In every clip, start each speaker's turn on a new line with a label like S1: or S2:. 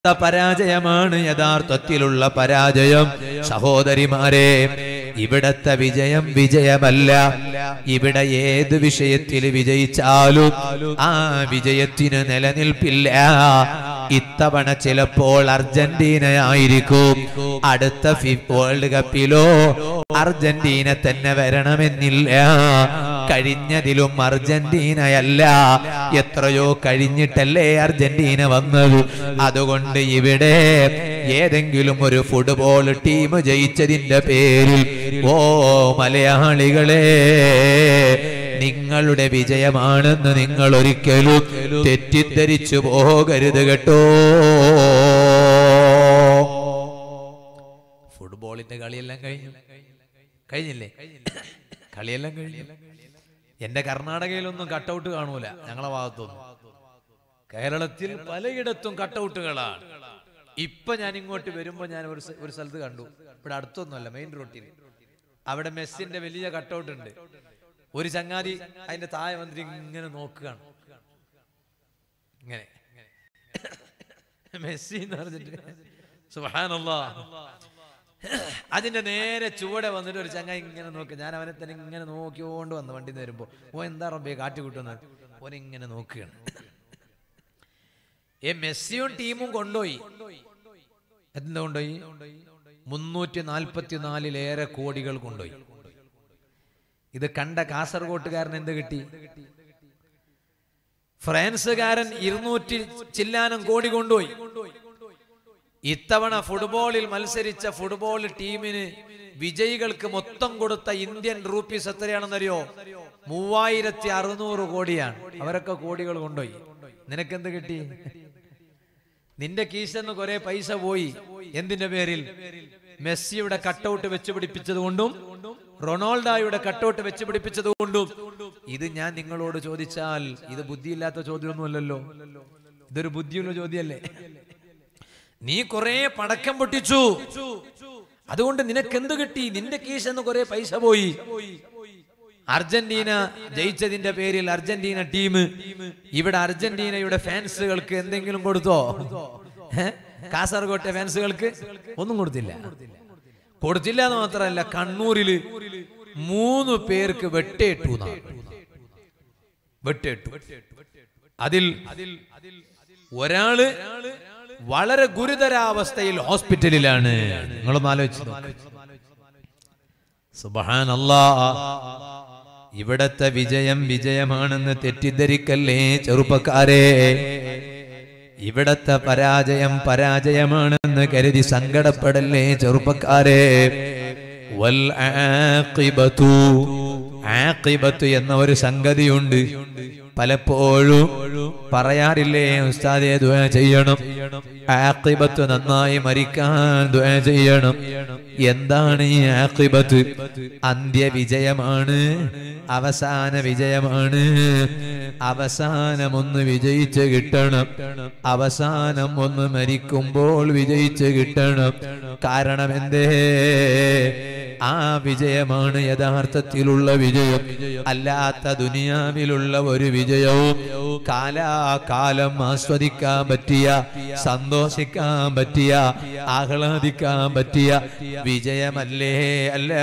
S1: പരാജയമാണ് യഥാർത്ഥത്തിലുള്ള പരാജയം സഹോദരിമാരെ ഇവിടത്തെ വിജയം വിജയമല്ല ഇവിടെ ഏത് വിഷയത്തിൽ വിജയിച്ചാലും ആ വിജയത്തിന് നിലനിൽപ്പില്ല ഇത്തവണ ചിലപ്പോൾ അർജന്റീനയായിരിക്കും അടുത്ത ഫി വേൾഡ് കപ്പിലോ അർജന്റീന തന്നെ വരണമെന്നില്ല കഴിഞ്ഞതിലും അർജന്റീനയല്ല എത്രയോ കഴിഞ്ഞിട്ടല്ലേ അർജന്റീന വന്നത് അതുകൊണ്ട് ഇവിടെ ഏതെങ്കിലും ഒരു ഫുട്ബോൾ ടീം ജയിച്ചതിന്റെ പേരിൽ ഓ മലയാളികളെ നിങ്ങളുടെ വിജയമാണെന്ന് നിങ്ങൾ ഒരിക്കലും തെറ്റിദ്ധരിച്ചു പോകരുത് കേട്ടോ ഫുട്ബോളിന്റെ കളിയെല്ലാം കഴിഞ്ഞു കഴിഞ്ഞില്ലേ കളിയെല്ലാം കഴിഞ്ഞു എന്റെ കർണാടകയിലൊന്നും കട്ടൗട്ട് കാണൂല ഞങ്ങളെ ഭാഗത്തൊന്നും കേരളത്തിൽ പലയിടത്തും കട്ടൗട്ടുകളാണ് ഇപ്പൊ ഞാൻ ഇങ്ങോട്ട് വരുമ്പോ ഞാൻ ഒരു സ്ഥ- ഒരു സ്ഥലത്ത് കണ്ടു ഇവിടെ അടുത്തൊന്നുമല്ല മെയിൻ റോട്ടിൽ അവിടെ മെസ്സിന്റെ വലിയ കട്ടൗട്ട് ഉണ്ട് ഒരു ചങ്ങാതി അതിന്റെ താഴെ വന്നിട്ട് ഇങ്ങനെ നോക്കുകയാണ് ഇങ്ങനെ മെസ്സി എന്ന് പറഞ്ഞിട്ട് സുബ്ഹാനല്ലാ അതിന്റെ നേരെ ചുവടെ വന്നിട്ട് ഒരു ചങ്ങായി ഇങ്ങനെ നോക്കി ഞാൻ അവനെ തന്നെ ഇങ്ങനെ നോക്കിയോണ്ട് വന്നു വണ്ടി വരുമ്പോ ഓ എന്താ റബ്ബേ കാട്ടി കൂട്ടുന്നത് ഓൻ ഇങ്ങനെ നോക്കുകയാണ് ഏ മെസ്സിയും ടീമും കൊണ്ടുപോയി എന്താ കൊണ്ടുപോയി മുന്നൂറ്റി നാൽപ്പത്തി നാലിലേറെ കോടികൾ കൊണ്ടുപോയി ഇത് കണ്ട കാസർഗോട്ടുകാരൻ എന്ത് കിട്ടി ഫ്രാൻസുകാരൻ ഇരുന്നൂറ്റി ചില്ലാനം കോടി കൊണ്ടുപോയി ഇത്തവണ ഫുട്ബോളിൽ മത്സരിച്ച ഫുട്ബോൾ ടീമിന് വിജയികൾക്ക് മൊത്തം കൊടുത്ത ഇന്ത്യൻ റൂപ്പീസ് എത്രയാണെന്നറിയോ മൂവായിരത്തി അറുന്നൂറ് കോടിയാണ് അവരൊക്കെ കോടികൾ കൊണ്ടുപോയി നിനക്കെന്ത് കിട്ടി നിന്റെ കീശന്ന് കുറെ പൈസ പോയി എന്തിന്റെ പേരിൽ മെസ്സിയുടെ കട്ടൗട്ട് വെച്ച് പിടിപ്പിച്ചത് കൊണ്ടും റൊണാൾഡോയുടെ കട്ടൗട്ട് വെച്ച് പിടിപ്പിച്ചത് കൊണ്ടും ഇത് ഞാൻ നിങ്ങളോട് ചോദിച്ചാൽ ഇത് ബുദ്ധിയില്ലാത്ത ചോദ്യമൊന്നുമല്ലല്ലോ ഇതൊരു ബുദ്ധിയുള്ള ചോദ്യമല്ലേ നീ കുറെ പടക്കം പൊട്ടിച്ചു അതുകൊണ്ട് നിനക്ക് എന്ത് കിട്ടി നിന്റെ കീശന്ന് കുറെ പൈസ പോയി അർജന്റീന ജയിച്ചതിന്റെ പേരിൽ അർജന്റീന ടീം ഇവിടെ അർജന്റീനയുടെ ഫാൻസുകൾക്ക് എന്തെങ്കിലും കൊടുത്തോ ഏ? കാസർഗോട്ടെ ഫാൻസുകൾക്ക് ഒന്നും കൊടുത്തില്ല കൊടുത്തില്ല എന്ന് മാത്രമല്ല കണ്ണൂരില് മൂന്ന് പേർക്ക് വെട്ടേറ്റു എന്നാണ്. വെട്ടേറ്റു അതിൽ ഒരാള് വളരെ ഗുരുതരാവസ്ഥയിൽ ഹോസ്പിറ്റലിലാണ് നിങ്ങളൊന്ന് ആലോചിച്ചു നോക്ക്. സുബ്ഹാനല്ലാ ഇവിടത്തെ വിജയം വിജയമാണെന്ന് തെറ്റിദ്ധരിക്കല്ലേ ചെറുപ്പക്കാരെ ഇവിടത്തെ പരാജയം പരാജയമാണെന്ന് കരുതി സങ്കടപ്പെടല്ലേ ചെറുപ്പക്കാരെ വൽ ആഖിബത്തു ആഖിബത്ത് എന്ന ഒരു സംഗതിയുണ്ട് പലപ്പോഴും പറയാറില്ലേ ഉസ്താദെ ദുആ ചെയ്യണം ആഖിബത്ത് നന്നായി മരിക്കാൻ ദുആ ചെയ്യണം എന്താണ് ഈ ആഖിബത്ത് അന്ത്യവിജയമാണ് അവസാന വിജയമാണ് അവസാനം ഒന്ന് വിജയിച്ച് കിട്ടണം അവസാനം ഒന്ന് മരിക്കുമ്പോൾ വിജയിച്ച് കിട്ടണം കാരണം എന്തേ ആ വിജയമാണ് യഥാർത്ഥത്തിലുള്ള വിജയം അല്ലാത്ത ദുനിയാവിലുള്ള ഒരു വിജയവും കാലാകാലം ആസ്വദിക്കാൻ പറ്റിയ സന്തോഷിക്കാൻ പറ്റിയ ആഹ്ലാദിക്കാൻ പറ്റിയ വിജയമല്ലേ അല്ല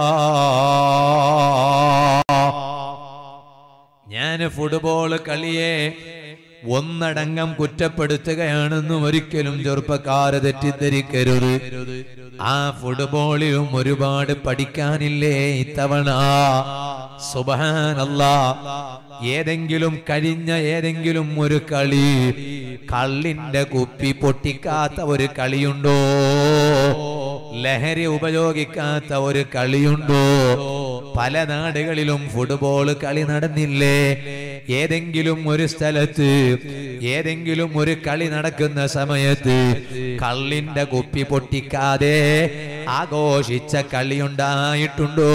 S1: ഞാൻ ഫുട്ബോൾ കളിയെ ഒന്നടങ്കം കുറ്റപ്പെടുത്തുകയാണെന്നും ഒരിക്കലും ചെറുപ്പക്കാര് തെറ്റിദ്ധരിക്കരുത് ആ ഫുട്ബോളിലും ഒരുപാട് പഠിക്കാനില്ലേ ഇത്തവണ സുബാനല്ല ഏതെങ്കിലും കഴിഞ്ഞ ഏതെങ്കിലും ഒരു കളി കള്ളിന്റെ കുപ്പി പൊട്ടിക്കാത്ത ഒരു കളിയുണ്ടോ ലഹരി ഉപയോഗിക്കാത്ത ഒരു കളിയുണ്ടോ പല നാടുകളിലും ഫുട്ബോൾ കളി നടന്നില്ലേ ഏതെങ്കിലും ഒരു സ്ഥലത്ത് ഏതെങ്കിലും ഒരു കളി നടക്കുന്ന സമയത്ത് കള്ളിന്റെ കുപ്പി പൊട്ടിക്കാതെ ആഘോഷിച്ച കളിയുണ്ടായിട്ടുണ്ടോ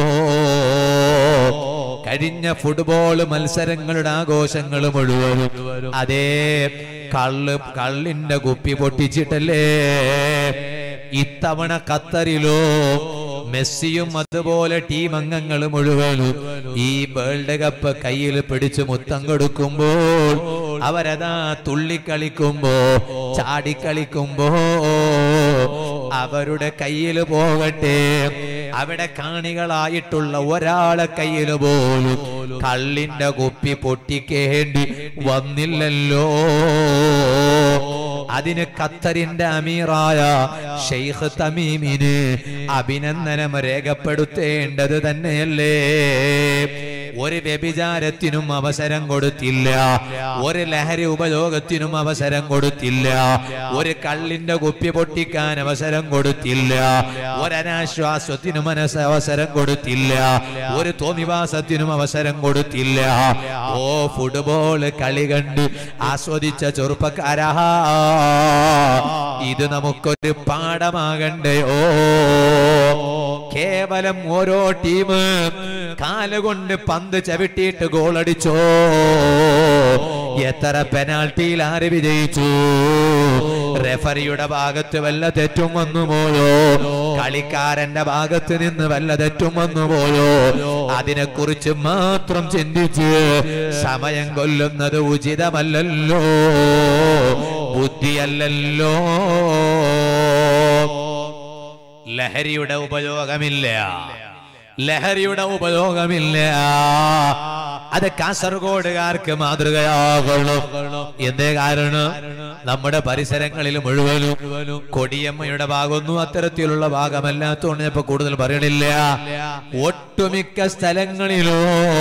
S1: കഴിഞ്ഞ ഫുട്ബോൾ മത്സരങ്ങളുടെ ആഘോഷങ്ങൾ മുഴുവനും അതേ കള്ള് കള്ളിന്റെ കുപ്പി പൊട്ടിച്ചിട്ടല്ലേ ഇത്തവണ ഖത്തറിലോ മെസ്സിയും അതുപോലെ ടീം അംഗങ്ങൾ മുഴുവനും ഈ വേൾഡ് കപ്പ് കയ്യിൽ പിടിച്ച് മുത്തം കൊടുക്കുമ്പോൾ അവരതാ തുള്ളിക്കളിക്കുമ്പോ ചാടിക്കളിക്കുമ്പോ അവരുടെ കയ്യിൽ പോകട്ടെ അവിടെ കാണികളായിട്ടുള്ള ഒരാളെ കയ്യിൽ പോലും കള്ളിന്റെ കുപ്പി പൊട്ടിക്കേണ്ടി വന്നില്ലല്ലോ അതിന് ഖത്തറിന്റെ അമീറായ ഷെയ്ഖ് തമീമിന് അഭിനന്ദനം രേഖപ്പെടുത്തേണ്ടത് തന്നെയല്ലേ ഒരു വ്യഭിചാരത്തിനും അവസരം കൊടുത്തില്ല ഒരു ലഹരി ഉപയോഗത്തിനും അവസരം കൊടുത്തില്ല ഒരു കള്ളിന്റെ കുപ്പി പൊട്ടിക്കാൻ അവസരം കൊടുത്തില്ല ഒരനാശ്വാസത്തിനും മനസ്സ് അവസരം കൊടുത്തില്ല ഒരു തോന്നിവാസത്തിനും അവസരം കൊടുത്തില്ല ഓ ഫുട്ബോൾ കളി കണ്ട് ആസ്വദിച്ച ചെറുപ്പക്കാരാ ഇത് നമുക്കൊരു പാഠമാകണ്ടയോ കേവലം ഓരോ ടീം കാലുകൊണ്ട് പന്ത് ചവിട്ടിയിട്ട് ഗോളടിച്ചോ എത്ര പെനാൾട്ടിയിൽ ആര് വിജയിച്ചു റെഫറിയുടെ ഭാഗത്ത് വല്ല തെറ്റും വന്നുപോയോ കളിക്കാരന്റെ ഭാഗത്ത് നിന്ന് വല്ല തെറ്റും വന്നുപോയോ അതിനെക്കുറിച്ച് മാത്രം ചിന്തിച്ച് സമയം കൊല്ലുന്നത് ഉചിതമല്ലല്ലോ ബുദ്ധിയല്ലല്ലോ ലഹരിയുടെ ഉപയോഗമില്ല ലഹരിയുടെ ഉപയോഗമില്ല അത് കാസർഗോഡുകാർക്ക് മാതൃകയാകണം എന്തേ കാരണം നമ്മുടെ പരിസരങ്ങളിൽ മുഴുവനും കൊടിയമ്മയുടെ ഭാഗമൊന്നും അത്തരത്തിലുള്ള ഭാഗമല്ലാത്തോണ്ട് ഞാൻ ഇപ്പൊ കൂടുതൽ പറയണില്ല ഒട്ടുമിക്ക സ്ഥലങ്ങളിലോ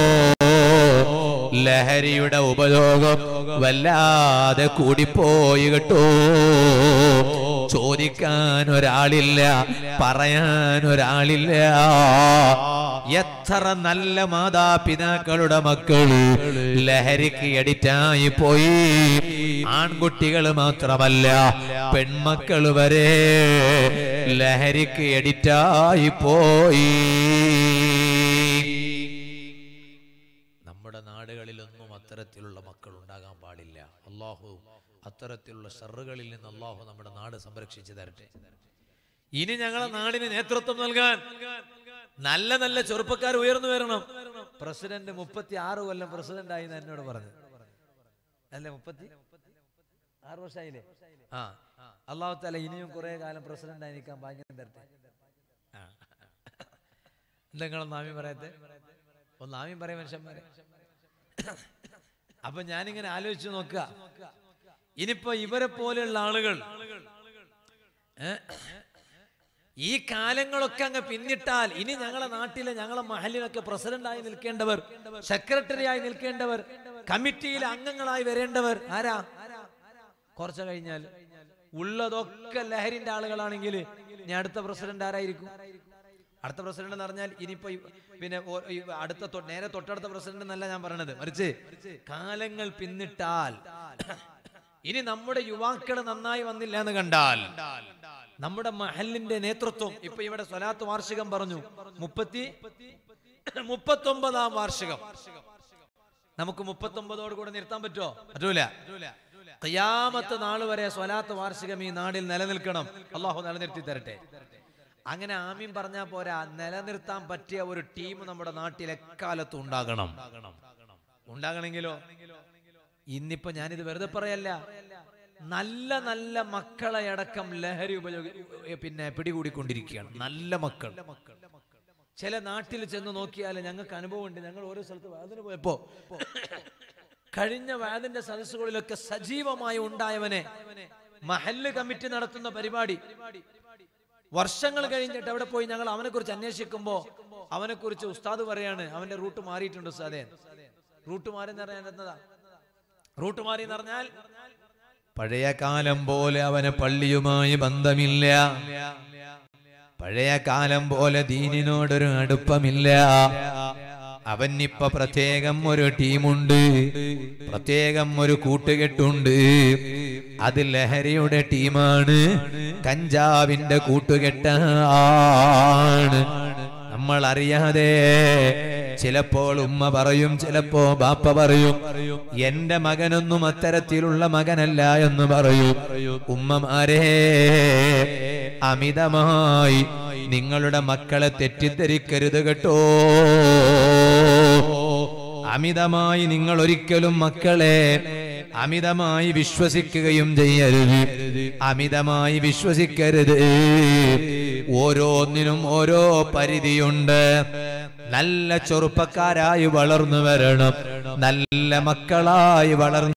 S1: ലഹരിയുടെ ഉപയോഗം വല്ലാതെ കൂടിപ്പോയി കേട്ടോ ചോദിക്കാൻ ഒരാളില്ല പറയാൻ ഒരാളില്ല എത്ര നല്ല മാതാപിതാക്കളുടെ മക്കള് ലഹരിക്ക് എഡിറ്റായി പോയി ആൺകുട്ടികൾ മാത്രമല്ല പെൺമക്കൾ വരെ ലഹരിക്ക് എഡിറ്റായി പോയി നമ്മുടെ നാടുകളിലൊന്നും അത്തരത്തിലുള്ള മക്കൾ ഉണ്ടാകാൻ പാടില്ല അള്ളാഹു അത്തരത്തിലുള്ള ഷറുകളിൽ നിന്ന് അള്ളാഹു നമ്മുടെ നാട് സംരക്ഷിച്ചു തരട്ടെ ഇനി ഞങ്ങളെ നാടിന് നേതൃത്വം നൽകാൻ നല്ല നല്ല ചെറുപ്പക്കാർ ഉയർന്നു വരണം പ്രസിഡന്റ് മുപ്പത്തി ആറ് കൊല്ലം പ്രസിഡന്റ് ആയി എന്നോട് പറഞ്ഞു അല്ലേ മുപ്പത്തി ആറ് വർഷമായില്ലേ ആ അള്ളാഹു താല ഇനിയും കുറെ കാലം പ്രസിഡന്റ് ആയി നിൽക്കാൻ ഭാഗ്യം തരട്ടെ ആ. എന്താ നിങ്ങളെ നാമ്യം പറയത്തെ ഒന്ന് നാമ്യം പറയാം മനുഷ്യന്മാരെ അപ്പൊ ഞാനിങ്ങനെ ആലോചിച്ച് നോക്കുക ഇനിയിപ്പോ ഇവരെ പോലെയുള്ള ആളുകൾ ഏ? ഈ കാലങ്ങളൊക്കെ അങ്ങ് പിന്നിട്ടാൽ ഇനി ഞങ്ങളെ നാട്ടിലെ ഞങ്ങളെ മഹലിനൊക്കെ പ്രസിഡന്റായി നിൽക്കേണ്ടവർ സെക്രട്ടറി ആയി നിൽക്കേണ്ടവർ കമ്മിറ്റിയിലെ അംഗങ്ങളായി വരേണ്ടവർ ആരാ കുറച്ച് കഴിഞ്ഞാൽ ഉള്ളതൊക്കെ ലഹരിന്റെ ആളുകളാണെങ്കിൽ ഞാൻ അടുത്ത പ്രസിഡന്റ് ആരായിരിക്കും അടുത്ത പ്രസിഡന്റ് എന്ന് പറഞ്ഞാൽ ഇനിയിപ്പോ ഈ- പിന്നെ ഓ- ഈ അടുത്ത തൊ- നേരെ തൊട്ടടുത്ത പ്രസിഡന്റ് എന്നല്ല ഞാൻ പറയണത് മറിച്ച് കാലങ്ങൾ പിന്നിട്ടാൽ ഇനി നമ്മുടെ യുവാക്കൾ നന്നായി വന്നില്ല എന്ന് കണ്ടാൽ നമ്മുടെ മഹലിന്റെ നേതൃത്വം ഇപ്പൊ ഇവിടെ സ്വലാത്ത് വാർഷികം പറഞ്ഞു മുപ്പത്തി മുപ്പത്തൊമ്പതാം വാർഷികം നമുക്ക് മുപ്പത്തൊമ്പതോട് കൂടെ നിർത്താൻ പറ്റുമോ പറ്റൂല ഖിയാമത്ത് നാൾ വരെ സ്വലാത്ത് വാർഷികം ഈ നാടിൽ നിലനിൽക്കണം അള്ളാഹു നിലനിർത്തി തരട്ടെ അങ്ങനെ ആമീൻ പറഞ്ഞാൽ പോരാ നിലനിർത്താൻ പറ്റിയ ഒരു ടീം നമ്മുടെ നാട്ടിൽ എക്കാലത്തും ഉണ്ടാകണം ഉണ്ടാകണമെങ്കിലോ ഇന്നിപ്പോ ഞാനിത് വെറുതെ പറയല്ല നല്ല നല്ല മക്കളെ അടക്കം ലഹരി ഉപയോഗി പിന്നെ പിടികൂടിക്കൊണ്ടിരിക്കുകയാണ് നല്ല മക്കൾ ചില നാട്ടിൽ ചെന്ന് നോക്കിയാൽ ഞങ്ങൾക്ക് അനുഭവമുണ്ട് ഞങ്ങൾ ഓരോ സ്ഥലത്ത് വാതിന് പോയപ്പോ കഴിഞ്ഞ വാതിന്റെ സദസ്സുകളിലൊക്കെ സജീവമായി ഉണ്ടായവനെ മഹല്ല് കമ്മിറ്റി നടത്തുന്ന പരിപാടി വർഷങ്ങൾ കഴിഞ്ഞിട്ട് അവിടെ പോയി ഞങ്ങൾ അവനെ കുറിച്ച് അന്വേഷിക്കുമ്പോ അവനെ കുറിച്ച് ഉസ്താദ് പറയാണ് അവന്റെ റൂട്ട് മാറിയിട്ടുണ്ട് ഉസ്താദേ റൂട്ട് മാറി എന്ന് പറഞ്ഞാൽ എന്നതാ റൂട്ട് മാറി എന്ന് പറഞ്ഞാൽ പഴയ കാലം പോലെ അവന് പള്ളിയുമായി ബന്ധമില്ല പഴയ കാലം പോലെ ദീനിനോടൊരു അടുപ്പമില്ല അവനിപ്പ പ്രത്യേകം ഒരു ടീമുണ്ട് പ്രത്യേകം ഒരു കൂട്ടുകെട്ടുണ്ട് അത് ലഹരിയുടെ ടീമാണ് കഞ്ചാവിന്റെ കൂട്ടുകെട്ടാണ് നമ്മൾ അറിയാതെ ചിലപ്പോൾ ഉമ്മ പറയും ചിലപ്പോ ബാപ്പ പറയും എന്റെ മകനൊന്നും അത്തരത്തിലുള്ള മകനല്ല എന്ന് പറയും ഉമ്മമാരെ അമിതമായി നിങ്ങളുടെ മക്കളെ തെറ്റിദ്ധരിക്കരുത് കേട്ടോ അമിതമായി നിങ്ങൾ ഒരിക്കലും മക്കളെ അമിതമായി വിശ്വസിക്കുകയും ചെയ്യരുത് അമിതമായി വിശ്വസിക്കരുത് ഓരോന്നിനും ഓരോ പരിധിയുണ്ട് നല്ല ചെറുപ്പക്കാരായി വളർന്നു വരണം നല്ല മക്കളായി വളർന്നു